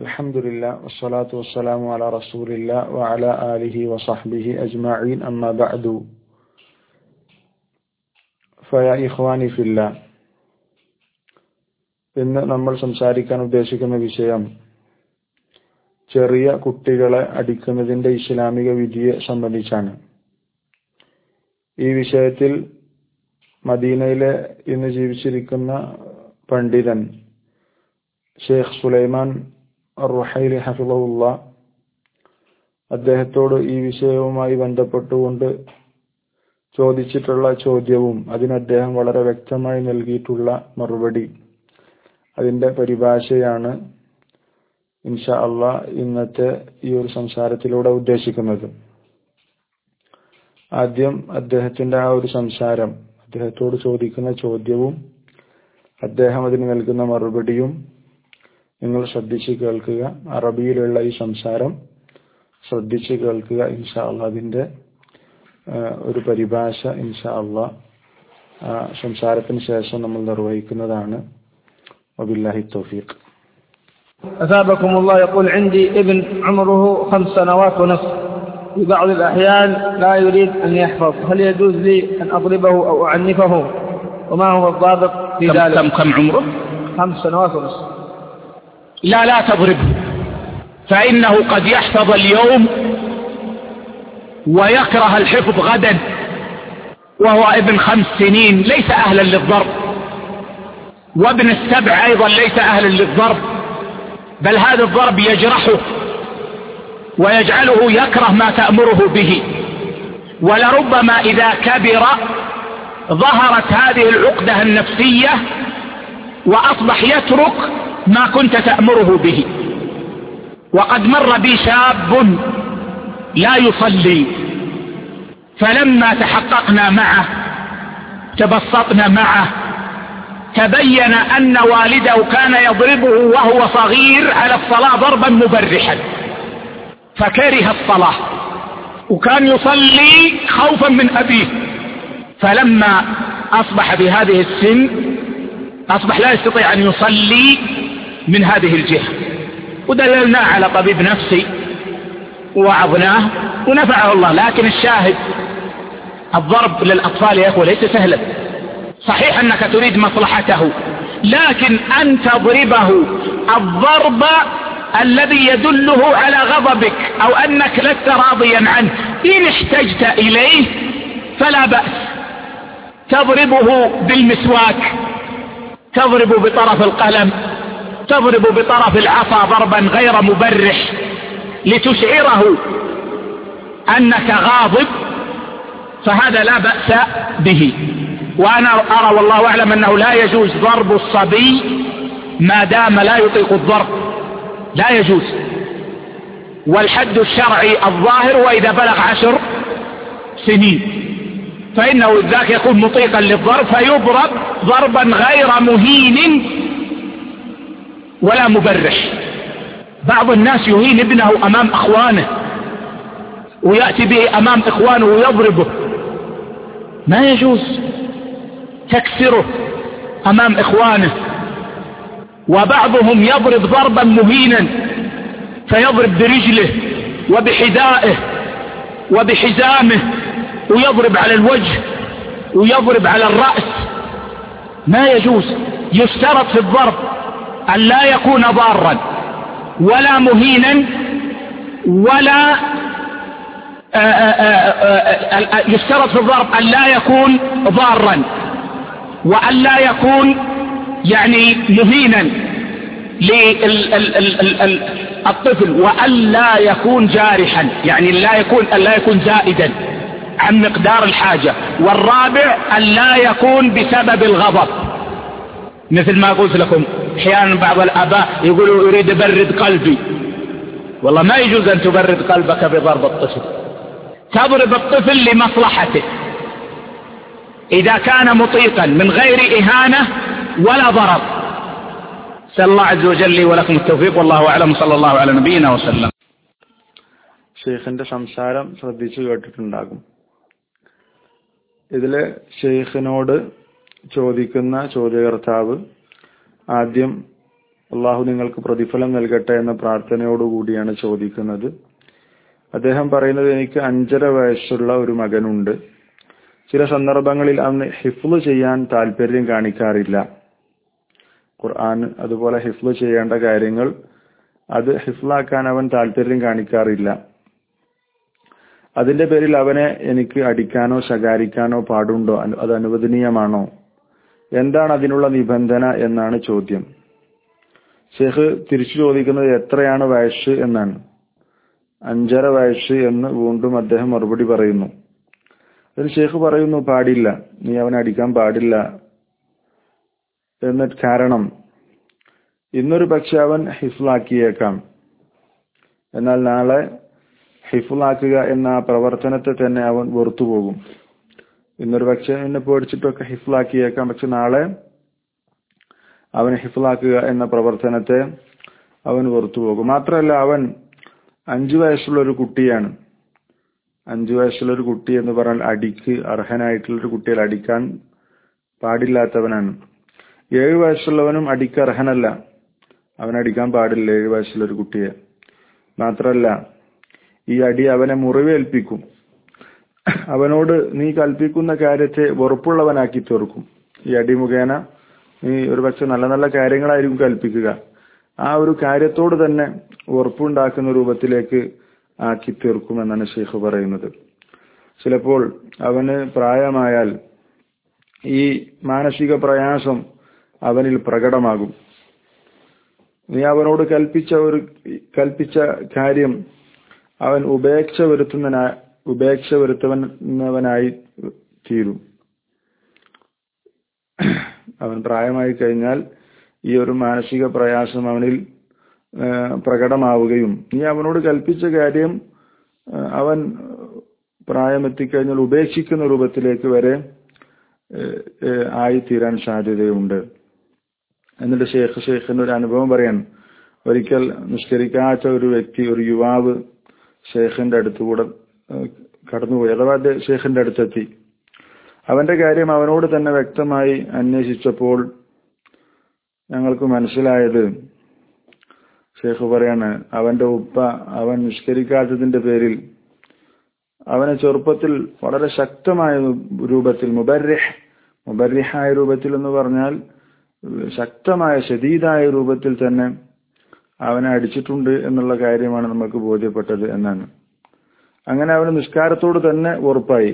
الحمد لله والصلاة والسلام على رسول الله وعلى آله وصحبه أجمعين أما بعد فيا إخواني في الله ഇന്ന് നമ്മൾ സംസാരിക്കാൻ ഉദ്ദേശിക്കുന്ന വിഷയം ചെറിയ കുട്ടികളെ അടിക്കുന്നതിന്റെ ഇസ്ലാമിക വിധിയെ സംബന്ധിച്ചാണ് ഈ വിഷയത്തിൽ മദീനയിലെ ഇന്ന് ജീവിച്ചിരിക്കുന്ന പണ്ഡിതൻ ഷെയ്ഖ് സുലൈമാൻ റുഹൈലി ഹഫിള്ള അദ്ദേഹത്തോട് ഈ വിഷയവുമായി ബന്ധപ്പെട്ടുകൊണ്ട് ചോദിച്ചിട്ടുള്ള ചോദ്യവും അതിന് അദ്ദേഹം വളരെ വ്യക്തമായി നൽകിയിട്ടുള്ള മറുപടി അതിന്റെ പരിഭാഷയാണ് ഇൻഷാ അള്ളാ ഇന്നത്തെ ഈ ഒരു സംസാരത്തിലൂടെ ഉദ്ദേശിക്കുന്നത് ആദ്യം അദ്ദേഹത്തിന്റെ ആ ഒരു സംസാരം അദ്ദേഹത്തോട് ചോദിക്കുന്ന ചോദ്യവും അദ്ദേഹം അതിന് നൽകുന്ന മറുപടിയും നിങ്ങൾ ശ്രദ്ധിച്ച് കേൾക്കുക അറബിയിലുള്ള ഈ സംസാരം ശ്രദ്ധിച്ച് കേൾക്കുക ഇൻഷാ അള്ളാ അതിന്റെ ഒരു പരിഭാഷ ഇൻഷാ അള്ളാ സംസാരത്തിന് ശേഷം നമ്മൾ നിർവഹിക്കുന്നതാണ് وبالله التوفيق أثابكم الله يقول عندي ابن عمره خمس سنوات ونصف في بعض الأحيان لا يريد أن يحفظ هل يجوز لي أن أضربه أو أعنفه وما هو الضابط في كم, ذلك كم, كم عمره خمس سنوات ونصف لا لا تضربه فإنه قد يحفظ اليوم ويكره الحفظ غدا وهو ابن خمس سنين ليس أهلا للضرب وابن السبع أيضا ليس أهلا للضرب بل هذا الضرب يجرحه ويجعله يكره ما تأمره به ولربما إذا كبر ظهرت هذه العقدة النفسية وأصبح يترك ما كنت تأمره به وقد مر بي شاب لا يصلي فلما تحققنا معه تبسطنا معه تبين أن والده كان يضربه وهو صغير على الصلاة ضربا مبرحا فكره الصلاة وكان يصلي خوفا من أبيه فلما أصبح بهذه السن أصبح لا يستطيع أن يصلي من هذه الجهة ودللناه على طبيب نفسي ووعظناه ونفعه الله لكن الشاهد الضرب للأطفال يا أخوة ليس سهلا صحيح أنك تريد مصلحته لكن أن تضربه الضرب الذي يدله على غضبك أو أنك لست راضيا عنه إن احتجت إليه فلا بأس تضربه بالمسواك تضرب بطرف القلم تضرب بطرف العصا ضربا غير مبرح لتشعره أنك غاضب فهذا لا بأس به وأنا أرى والله أعلم أنه لا يجوز ضرب الصبي ما دام لا يطيق الضرب لا يجوز والحد الشرعي الظاهر وإذا بلغ عشر سنين فإنه ذاك يكون مطيقا للضرب فيضرب ضربا غير مهين ولا مبرح بعض الناس يهين ابنه أمام أخوانه ويأتي به أمام إخوانه ويضربه ما يجوز تكسره أمام إخوانه وبعضهم يضرب ضربا مهينا فيضرب برجله وبحذائه وبحزامه ويضرب على الوجه ويضرب على الرأس ما يجوز يشترط في الضرب أن لا يكون ضارا ولا مهينا ولا يشترط في الضرب أن لا يكون ضارا وأن لا يكون يعني مهينا للطفل وأن لا يكون جارحا يعني لا يكون أن لا يكون زائدا عن مقدار الحاجة والرابع أن لا يكون بسبب الغضب مثل ما قلت لكم احيانا بعض الآباء يقولوا أريد أبرد قلبي والله ما يجوز أن تبرد قلبك بضرب الطفل تضرب الطفل لمصلحته إذا كان مطيقا من غير إهانة ولا ضرر سأل الله عز وجل لي ولكم التوفيق والله أعلم صلى الله على نبينا وسلم ഷെയ്ഖിന്റെ സംസാരം ശ്രദ്ധിച്ചു കേട്ടിട്ടുണ്ടാകും ഇതില് ഷെയ്ഖിനോട് ചോദിക്കുന്ന ചോദ്യകർത്താവ് ആദ്യം അള്ളാഹു നിങ്ങൾക്ക് പ്രതിഫലം നൽകട്ടെ എന്ന പ്രാർത്ഥനയോടുകൂടിയാണ് ചോദിക്കുന്നത് അദ്ദേഹം പറയുന്നത് എനിക്ക് അഞ്ചര വയസ്സുള്ള ഒരു മകനുണ്ട് ചില സന്ദർഭങ്ങളിൽ അവന് ഹിഫ്ല് ചെയ്യാൻ താല്പര്യം കാണിക്കാറില്ല ഖുർആൻ അതുപോലെ ഹിഫ്ല് ചെയ്യേണ്ട കാര്യങ്ങൾ അത് ഹിഫ്ലാക്കാൻ അവൻ താല്പര്യം കാണിക്കാറില്ല അതിന്റെ പേരിൽ അവനെ എനിക്ക് അടിക്കാനോ ശകാരിക്കാനോ പാടുണ്ടോ അത് അനുവദനീയമാണോ എന്താണ് അതിനുള്ള നിബന്ധന എന്നാണ് ചോദ്യം ഷെയ്ഖ് തിരിച്ചു ചോദിക്കുന്നത് എത്രയാണ് വയസ്സ് എന്നാണ് അഞ്ചര വയസ്സ് എന്ന് വീണ്ടും അദ്ദേഹം മറുപടി പറയുന്നു അതിന് ഷെയ്ഖ് പറയുന്നു പാടില്ല നീ അവനെ അടിക്കാൻ പാടില്ല എന്ന കാരണം ഇന്നൊരു പക്ഷെ അവൻ ഹിഫ്ലാക്കിയേക്കാം എന്നാൽ നാളെ ഹിഫുലാക്കുക എന്ന ആ പ്രവർത്തനത്തെ തന്നെ അവൻ വെറുത്തു പോകും ഇന്നൊരു പക്ഷെ എന്നെ പേടിച്ചിട്ടൊക്കെ ഹിഫുലാക്കിയേക്കാം പക്ഷെ നാളെ അവൻ ഹിഫുലാക്കുക എന്ന പ്രവർത്തനത്തെ അവൻ വെറുത്തു പോകും മാത്രമല്ല അവൻ അഞ്ചു വയസ്സുള്ള ഒരു കുട്ടിയാണ് അഞ്ചു വയസ്സുള്ള ഒരു കുട്ടി എന്ന് പറഞ്ഞാൽ അടിക്ക് അർഹനായിട്ടുള്ള ഒരു കുട്ടിയെ അടിക്കാൻ പാടില്ലാത്തവനാണ് ഏഴു വയസ്സുള്ളവനും അടിക്ക് അർഹനല്ല അവൻ അടിക്കാൻ പാടില്ല ഏഴു വയസ്സുള്ള ഒരു കുട്ടിയെ മാത്രമല്ല ഈ അടി അവനെ മുറിവേൽപ്പിക്കും അവനോട് നീ കൽപ്പിക്കുന്ന കാര്യത്തെ വെറുപ്പുള്ളവനാക്കി തീർക്കും ഈ അടി മുഖേന നീ ഒരു പക്ഷെ നല്ല നല്ല കാര്യങ്ങളായിരിക്കും കൽപ്പിക്കുക ആ ഒരു കാര്യത്തോട് തന്നെ ഉറപ്പുണ്ടാക്കുന്ന രൂപത്തിലേക്ക് ആക്കി തീർക്കുമെന്നാണ് ഷെയ്ഖ് പറയുന്നത് ചിലപ്പോൾ അവന് പ്രായമായാൽ ഈ മാനസിക പ്രയാസം അവനിൽ പ്രകടമാകും നീ അവനോട് കൽപ്പിച്ച ഒരു കൽപ്പിച്ച കാര്യം അവൻ ഉപേക്ഷ വരുത്തുന്ന ഉപേക്ഷ വരുത്തുന്നവനായി തീരും അവൻ പ്രായമായി കഴിഞ്ഞാൽ ഈ ഒരു മാനസിക പ്രയാസം അവനിൽ പ്രകടമാവുകയും നീ അവനോട് കൽപ്പിച്ച കാര്യം അവൻ പ്രായമെത്തിക്കഴിഞ്ഞാൽ ഉപേക്ഷിക്കുന്ന രൂപത്തിലേക്ക് വരെ ആയിത്തീരാൻ സാധ്യതയുണ്ട് എന്നിട്ട് ഷേഖ് ഷേഖിന്റെ ഒരു അനുഭവം പറയാൻ ഒരിക്കൽ നിഷ്കരിക്കാത്ത ഒരു വ്യക്തി ഒരു യുവാവ് ഷേഖിന്റെ അടുത്തുകൂടെ കടന്നുപോയി അഥവാ ഷേഖിന്റെ അടുത്തെത്തി അവന്റെ കാര്യം അവനോട് തന്നെ വ്യക്തമായി അന്വേഷിച്ചപ്പോൾ ഞങ്ങൾക്ക് മനസ്സിലായത് ഷേഖ് പറയാണ് അവന്റെ ഉപ്പ അവൻ നിഷ്കരിക്കാത്തതിന്റെ പേരിൽ അവനെ ചെറുപ്പത്തിൽ വളരെ ശക്തമായ രൂപത്തിൽ മുബർരിഹ് മുബർരിഹായ രൂപത്തിൽ എന്ന് പറഞ്ഞാൽ ശക്തമായ ശദീദായ രൂപത്തിൽ തന്നെ അവനെ അടിച്ചിട്ടുണ്ട് എന്നുള്ള കാര്യമാണ് നമുക്ക് ബോധ്യപ്പെട്ടത് എന്നാണ് അങ്ങനെ അവന് നിസ്കാരത്തോട് തന്നെ ഉറപ്പായി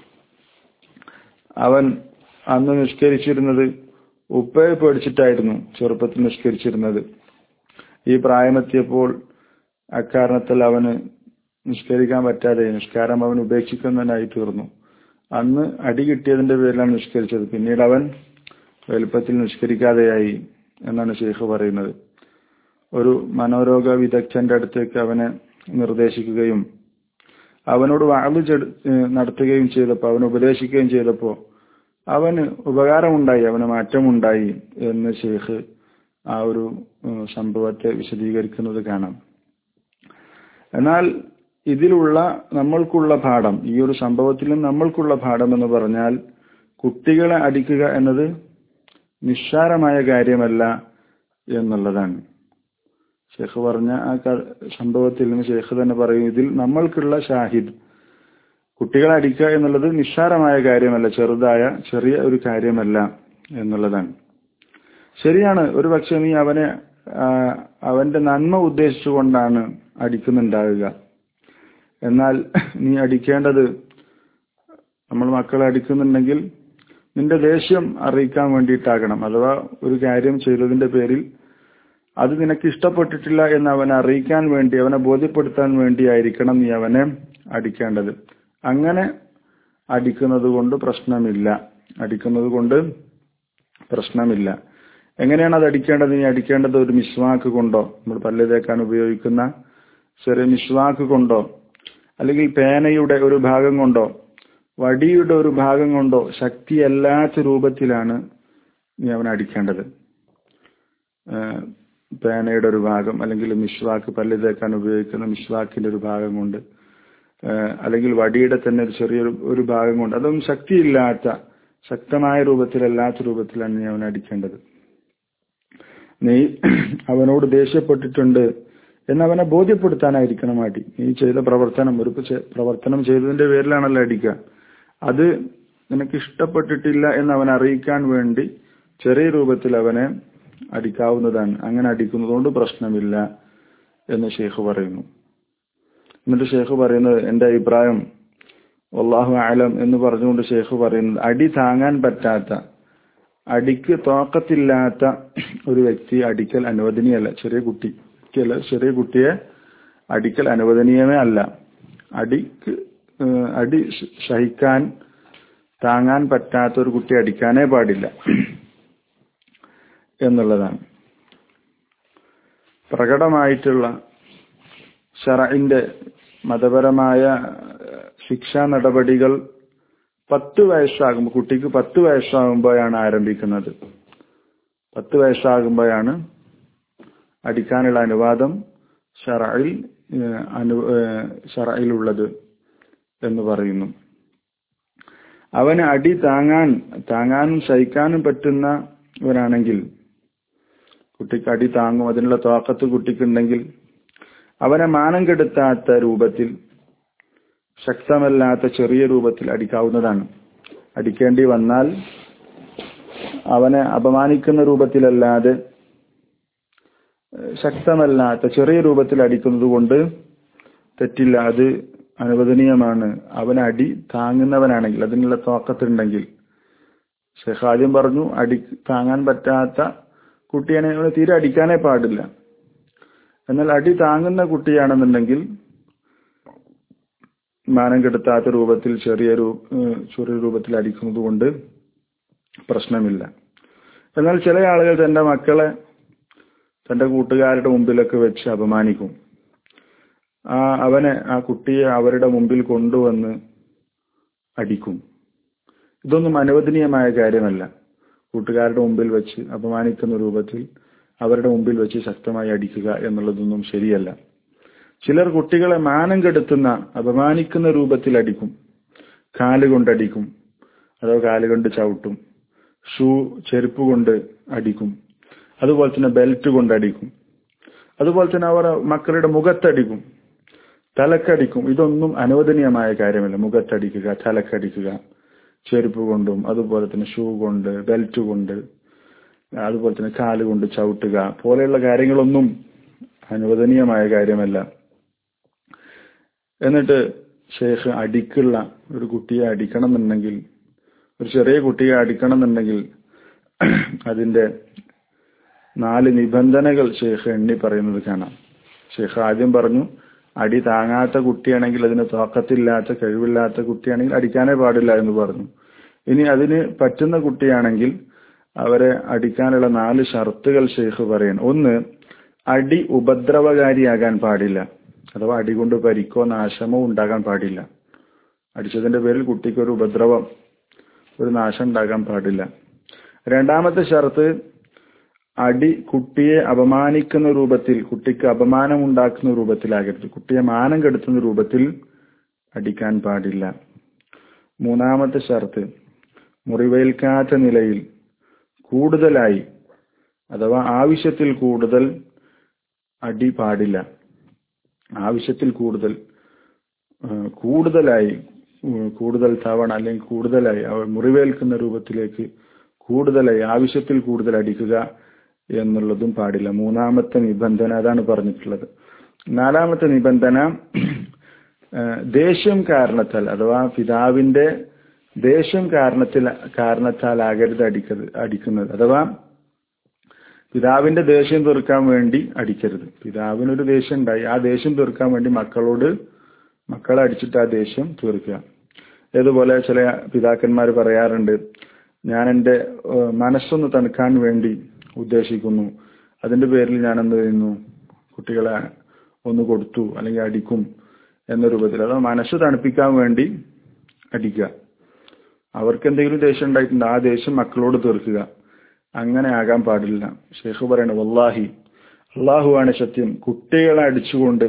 അവൻ അന്ന് നിഷ്കരിച്ചിരുന്നത് ഉപ്പയെ പേടിച്ചിട്ടായിരുന്നു ചെറുപ്പത്തിൽ നിഷ്കരിച്ചിരുന്നത് ഈ പ്രായമെത്തിയപ്പോൾ അക്കാരണത്തിൽ അവന് നിഷ്കരിക്കാൻ പറ്റാതെ നിഷ്കാരം അവൻ ഉപേക്ഷിക്കുന്നതിനായി തീർന്നു അന്ന് അടി കിട്ടിയതിന്റെ പേരിലാണ് നിഷ്കരിച്ചത് പിന്നീട് അവൻ വലുപ്പത്തിൽ നിഷ്കരിക്കാതെയായി എന്നാണ് ഷെയ്ഖ് പറയുന്നത് ഒരു മനോരോഗ വിദഗ്ധന്റെ അടുത്തേക്ക് അവനെ നിർദ്ദേശിക്കുകയും അവനോട് വാഴ് നടത്തുകയും ചെയ്തപ്പോൾ അവനെ ഉപദേശിക്കുകയും ചെയ്തപ്പോൾ അവന് ഉപകാരമുണ്ടായി അവന് മാറ്റമുണ്ടായി എന്ന് ഷെയ്ഖ് ആ ഒരു സംഭവത്തെ വിശദീകരിക്കുന്നത് കാണാം എന്നാൽ ഇതിലുള്ള നമ്മൾക്കുള്ള പാഠം ഈ ഒരു സംഭവത്തിലും നമ്മൾക്കുള്ള പാഠം എന്ന് പറഞ്ഞാൽ കുട്ടികളെ അടിക്കുക എന്നത് നിസ്സാരമായ കാര്യമല്ല എന്നുള്ളതാണ് ഷെയ്ഖ് പറഞ്ഞ ആ സംഭവത്തിൽ നിന്ന് ഷെയ്ഖ് തന്നെ പറയും ഇതിൽ നമ്മൾക്കുള്ള ഷാഹിദ് കുട്ടികളെ അടിക്കുക എന്നുള്ളത് നിസ്സാരമായ കാര്യമല്ല ചെറുതായ ചെറിയ ഒരു കാര്യമല്ല എന്നുള്ളതാണ് ശരിയാണ് ഒരു പക്ഷെ നീ അവനെ അവന്റെ നന്മ ഉദ്ദേശിച്ചുകൊണ്ടാണ് അടിക്കുന്നുണ്ടാവുക എന്നാൽ നീ അടിക്കേണ്ടത് നമ്മൾ മക്കളെ അടിക്കുന്നുണ്ടെങ്കിൽ നിന്റെ ദേഷ്യം അറിയിക്കാൻ വേണ്ടിയിട്ടാകണം അഥവാ ഒരു കാര്യം ചെയ്തതിന്റെ പേരിൽ അത് നിനക്ക് ഇഷ്ടപ്പെട്ടിട്ടില്ല എന്ന് അവനെ അറിയിക്കാൻ വേണ്ടി അവനെ ബോധ്യപ്പെടുത്താൻ വേണ്ടിയായിരിക്കണം നീ അവനെ അടിക്കേണ്ടത് അങ്ങനെ അടിക്കുന്നത് കൊണ്ട് പ്രശ്നമില്ല അടിക്കുന്നത് കൊണ്ട് പ്രശ്നമില്ല എങ്ങനെയാണ് അത് അടിക്കേണ്ടത് നീ അടിക്കേണ്ടത് ഒരു മിസ്വാക്ക് കൊണ്ടോ നമ്മൾ പല്ല് തേക്കാൻ ഉപയോഗിക്കുന്ന ചെറിയ മിസ്വാക്ക് കൊണ്ടോ അല്ലെങ്കിൽ പേനയുടെ ഒരു ഭാഗം കൊണ്ടോ വടിയുടെ ഒരു ഭാഗം കൊണ്ടോ ശക്തിയല്ലാത്ത രൂപത്തിലാണ് നീ അവനെ അടിക്കേണ്ടത് പേനയുടെ ഒരു ഭാഗം അല്ലെങ്കിൽ മിഷ്വാക്ക് പല്ല് തേക്കാൻ ഉപയോഗിക്കുന്ന മിഷ്വാക്കിന്റെ ഒരു ഭാഗം കൊണ്ട് അല്ലെങ്കിൽ വടിയുടെ തന്നെ ഒരു ചെറിയൊരു ഒരു ഭാഗം കൊണ്ട് അതൊന്നും ശക്തിയില്ലാത്ത ശക്തമായ രൂപത്തിലല്ലാത്ത രൂപത്തിലാണ് നീ അവനെ അടിക്കേണ്ടത് നീ അവനോട് ദേഷ്യപ്പെട്ടിട്ടുണ്ട് എന്നവനെ ബോധ്യപ്പെടുത്താനായിരിക്കണം അടി നീ ചെയ്ത പ്രവർത്തനം ഒരു ചെ- പ്രവർത്തനം ചെയ്തതിന്റെ പേരിലാണല്ലോ അടിക്കുക അത് നിനക്ക് ഇഷ്ടപ്പെട്ടിട്ടില്ല എന്ന് അവനെ അറിയിക്കാൻ വേണ്ടി ചെറിയ രൂപത്തിൽ അവനെ അടിക്കാവുന്നതാണ് അങ്ങനെ അടിക്കുന്നതുകൊണ്ട് പ്രശ്നമില്ല എന്ന് ഷെയ്ഖ് പറയുന്നു എന്നിട്ട് ഷെയ്ഖ് പറയുന്നത് എന്റെ അഭിപ്രായം വല്ലാഹു ആലം എന്ന് പറഞ്ഞുകൊണ്ട് ഷെയ്ഖ് പറയുന്നത് അടി താങ്ങാൻ പറ്റാത്ത അടിക്ക് തോക്കത്തില്ലാത്ത ഒരു വ്യക്തി അടിക്കൽ അനുവദനീയമല്ല ചെറിയ കുട്ടിക്കല്ല ചെറിയ കുട്ടിയെ അടിക്കൽ അനുവദനീയമേ അല്ല അടിക്ക് ഏഹ്, അടി ശ- സഹിക്കാൻ താങ്ങാൻ പറ്റാത്ത ഒരു കുട്ടി അടിക്കാനേ പാടില്ല എന്നുള്ളതാണ് പ്രകടമായിട്ടുള്ള ഷറഇന്റെ മതപരമായ ഏഹ്, ശിക്ഷാ നടപടികൾ പത്ത് വയസ്സാകുമ്പോൾ കുട്ടിക്ക് പത്ത് വയസ്സാകുമ്പോഴാണ് ആരംഭിക്കുന്നത് പത്ത് വയസ്സാകുമ്പോഴാണ് അടിക്കാനുള്ള അനുവാദം ഷറയിൽ ഏഹ്, അനു ഏഹ്, ഷറയിലുള്ളത് എന്ന് പറയുന്നു അവന് അടി താങ്ങാൻ താങ്ങാനും സഹിക്കാനും പറ്റുന്നവനാണെങ്കിൽ കുട്ടിക്ക് അടി താങ്ങും അതിനുള്ള തോക്കത്ത് കുട്ടിക്കുണ്ടെങ്കിൽ അവനെ മാനം കെടുത്താത്ത രൂപത്തിൽ ശക്തമല്ലാത്ത ചെറിയ രൂപത്തിൽ അടിക്കാവുന്നതാണ് അടിക്കേണ്ടി വന്നാൽ അവനെ അപമാനിക്കുന്ന രൂപത്തിലല്ലാതെ ഏഹ്, ശക്തമല്ലാത്ത ചെറിയ രൂപത്തിൽ അടിക്കുന്നത് കൊണ്ട് തെറ്റില്ല അത് അനുവദനീയമാണ് അവൻ അടി താങ്ങുന്നവനാണെങ്കിൽ അതിനുള്ള തോക്കത്തുണ്ടെങ്കിൽ ഷെയ്ഖ് ആദ്യം പറഞ്ഞു അടി താങ്ങാൻ പറ്റാത്ത കുട്ടിയെ അവനെ തീരെ അടിക്കാനേ പാടില്ല എന്നാൽ അടി താങ്ങുന്ന കുട്ടിയാണെന്നുണ്ടെങ്കിൽ മാനം കെടുത്താത്ത രൂപത്തിൽ ചെറിയ രൂ ഏഹ് ചെറിയ രൂപത്തിൽ അടിക്കുന്നത് കൊണ്ട് പ്രശ്നമില്ല എന്നാൽ ചില ആളുകൾ തന്റെ മക്കളെ തന്റെ കൂട്ടുകാരുടെ മുമ്പിലൊക്കെ വെച്ച് അപമാനിക്കും ആ അവനെ ആ കുട്ടിയെ അവരുടെ മുമ്പിൽ കൊണ്ടുവന്ന് അടിക്കും ഇതൊന്നും അനുവദനീയമായ കാര്യമല്ല കൂട്ടുകാരുടെ മുമ്പിൽ വെച്ച് അപമാനിക്കുന്ന രൂപത്തിൽ അവരുടെ മുമ്പിൽ വെച്ച് ശക്തമായി അടിക്കുക എന്നുള്ളതൊന്നും ശരിയല്ല ചിലർ കുട്ടികളെ മാനം കെടുത്തുന്ന അപമാനിക്കുന്ന രൂപത്തിൽ അടിക്കും കാലുകൊണ്ടടിക്കും അതോ കാലുകൊണ്ട് ചവിട്ടും ഷൂ ചെരുപ്പ് കൊണ്ട് അടിക്കും അതുപോലെ തന്നെ ബെൽറ്റ് കൊണ്ട് അടിക്കും അതുപോലെ തന്നെ അവർ മക്കളുടെ മുഖത്തടിക്കും തലക്കടിക്കും ഇതൊന്നും അനുവദനീയമായ കാര്യമല്ല മുഖത്തടിക്കുക തലക്കടിക്കുക ചെരുപ്പ് കൊണ്ടും അതുപോലെ തന്നെ ഷൂ കൊണ്ട് ബെൽറ്റ് കൊണ്ട് അതുപോലെ തന്നെ കാല് കൊണ്ട് ചവിട്ടുക പോലെയുള്ള കാര്യങ്ങളൊന്നും അനുവദനീയമായ കാര്യമല്ല എന്നിട്ട് ഷേഖ് അടിക്കുള്ള ഒരു കുട്ടിയെ അടിക്കണം എന്നുണ്ടെങ്കിൽ ഒരു ചെറിയ കുട്ടിയെ അടിക്കണം എന്നുണ്ടെങ്കിൽ അതിന്റെ നാല് നിബന്ധനകൾ ഷേഖ് എണ്ണി പറയുന്നത് കാണാം ഷേഖ് ആദ്യം പറഞ്ഞു അടി താങ്ങാത്ത കുട്ടിയാണെങ്കിൽ അതിന് തോക്കത്തില്ലാത്ത കഴിവില്ലാത്ത കുട്ടിയാണെങ്കിൽ അടിക്കാനേ പാടില്ല എന്ന് പറഞ്ഞു ഇനി അതിന് പറ്റുന്ന കുട്ടിയാണെങ്കിൽ അവരെ അടിക്കാനുള്ള നാല് ഷർത്തുകൾ ഷെയ്ഖ് പറയണം ഒന്ന് അടി ഉപദ്രവകാരിയാകാൻ പാടില്ല അഥവാ അടി കൊണ്ട് പരിക്കോ നാശമോ ഉണ്ടാകാൻ പാടില്ല അടിച്ചതിന്റെ പേരിൽ കുട്ടിക്ക് ഒരു ഉപദ്രവം ഒരു നാശം ഉണ്ടാകാൻ പാടില്ല രണ്ടാമത്തെ ഷർത്ത് അടി കുട്ടിയെ അപമാനിക്കുന്ന രൂപത്തിൽ കുട്ടിക്ക് അപമാനം ഉണ്ടാക്കുന്ന രൂപത്തിലാകരുത് കുട്ടിയെ മാനം കെടുത്തുന്ന രൂപത്തിൽ അടിക്കാൻ പാടില്ല മൂന്നാമത്തെ ഷർത്ത് മുറിവേൽക്കാത്ത നിലയിൽ കൂടുതലായി അഥവാ ആവശ്യത്തിൽ കൂടുതൽ അടി പാടില്ല ആവശ്യത്തിൽ കൂടുതൽ ഏഹ് കൂടുതലായി ഉം, കൂടുതൽ തവണ അല്ലെങ്കിൽ കൂടുതലായി അവ മുറിവേൽക്കുന്ന രൂപത്തിലേക്ക് കൂടുതലായി ആവശ്യത്തിൽ കൂടുതൽ അടിക്കുക എന്നുള്ളതും പാടില്ല മൂന്നാമത്തെ നിബന്ധന അതാണ് പറഞ്ഞിട്ടുള്ളത് നാലാമത്തെ നിബന്ധന ഏഹ്, ദേഷ്യം കാരണത്താൽ അഥവാ പിതാവിന്റെ ദേഷ്യം കാരണത്തിൽ കാരണത്താൽ ആകരുത് അടിക്കരുത് അടിക്കുന്നത് അഥവാ പിതാവിന്റെ ദേഷ്യം തീർക്കാൻ വേണ്ടി അടിക്കരുത് പിതാവിനൊരു ദേഷ്യം ഉണ്ടായി ആ ദേഷ്യം തീർക്കാൻ വേണ്ടി മക്കളോട് മക്കളെ അടിച്ചിട്ട് ആ ദേഷ്യം തീർക്കുക ഇതുപോലെ ചില പിതാക്കന്മാർ പറയാറുണ്ട് ഞാൻ എൻ്റെ ഏഹ്, മനസ്സൊന്ന് തണുക്കാൻ വേണ്ടി ഉദ്ദേശിക്കുന്നു അതിന്റെ പേരിൽ ഞാൻ എന്ത് ചെയ്യുന്നു കുട്ടികളെ ഒന്ന് കൊടുത്തു അല്ലെങ്കിൽ അടിക്കും എന്ന രൂപത്തിൽ അതോ മനസ്സ് തണുപ്പിക്കാൻ വേണ്ടി അടിക്കുക അവർക്ക് എന്തെങ്കിലും ദേഷ്യം ഉണ്ടായിട്ടുണ്ട് ആ ദേഷ്യം മക്കളോട് തീർക്കുക അങ്ങനെ ആകാൻ പാടില്ല ഷെയ്ഖ് പറയണ വല്ലാഹി അള്ളാഹുവാണ് സത്യം കുട്ടികളെ അടിച്ചുകൊണ്ട്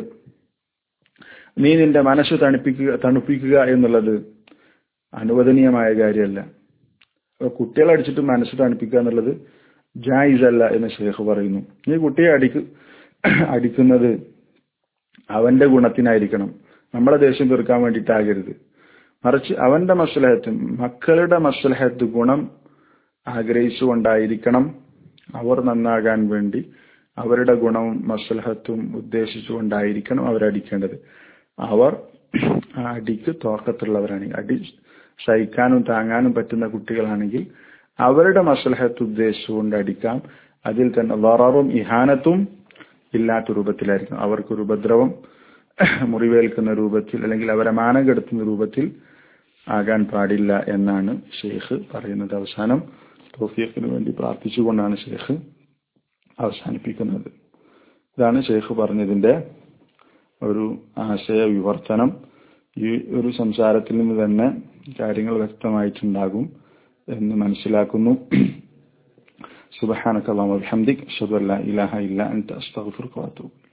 നീ നിന്റെ മനസ്സ് തണുപ്പിക്കുക തണുപ്പിക്കുക എന്നുള്ളത് അനുവദനീയമായ കാര്യമല്ല അപ്പൊ കുട്ടികളെ അടിച്ചിട്ട് മനസ്സ് തണുപ്പിക്കുക എന്നുള്ളത് ജായിസ് അല്ല എന്ന് ഷെയ്ഖ് പറയുന്നു ഈ കുട്ടിയെ അടിക്ക് അടിക്കുന്നത് അവന്റെ ഗുണത്തിനായിരിക്കണം നമ്മളെ ദേഷ്യം തീർക്കാൻ വേണ്ടിയിട്ടാകരുത് മറിച്ച് അവന്റെ മസ്ലഹത്തും മക്കളുടെ മസ്ലഹത്ത് ഗുണം ആഗ്രഹിച്ചുകൊണ്ടായിരിക്കണം അവർ നന്നാകാൻ വേണ്ടി അവരുടെ ഗുണവും മസ്ലഹത്തും ഉദ്ദേശിച്ചുകൊണ്ടായിരിക്കണം അവരടിക്കേണ്ടത് അവർ ആ അടിക്ക് തോക്കത്തുള്ളവരാണെങ്കിൽ അടി സഹിക്കാനും താങ്ങാനും പറ്റുന്ന കുട്ടികളാണെങ്കിൽ അവരുടെ മസ്ലഹത്ത് ഉദ്ദേശിച്ചുകൊണ്ട് അടിക്കാം അതിൽ തന്നെ വററും ഇഹാനത്തും ഇല്ലാത്ത രൂപത്തിലായിരിക്കും അവർക്കൊരു ഉപദ്രവം മുറിവേൽക്കുന്ന രൂപത്തിൽ അല്ലെങ്കിൽ അവരെ മാനം കെടുത്തുന്ന രൂപത്തിൽ ആകാൻ പാടില്ല എന്നാണ് ഷെയ്ഖ് പറയുന്നത് അവസാനം തോഫിയക്കിന് വേണ്ടി പ്രാർത്ഥിച്ചുകൊണ്ടാണ് ഷെയ്ഖ് അവസാനിപ്പിക്കുന്നത് ഇതാണ് ഷെയ്ഖ് പറഞ്ഞതിന്റെ ഒരു ആശയ വിവർത്തനം ഈ ഒരു സംസാരത്തിൽ നിന്ന് തന്നെ കാര്യങ്ങൾ വ്യക്തമായിട്ടുണ്ടാകും എന്ന് മനസ്സിലാക്കുന്നു സുബഹാനക്കല്ലാഹു വബിഹംദിക് അഷ്ഹദു അല്ലാ ഇലാഹ ഇല്ല അൻത അസ്തഗ്ഫിറുക വഅതൂബു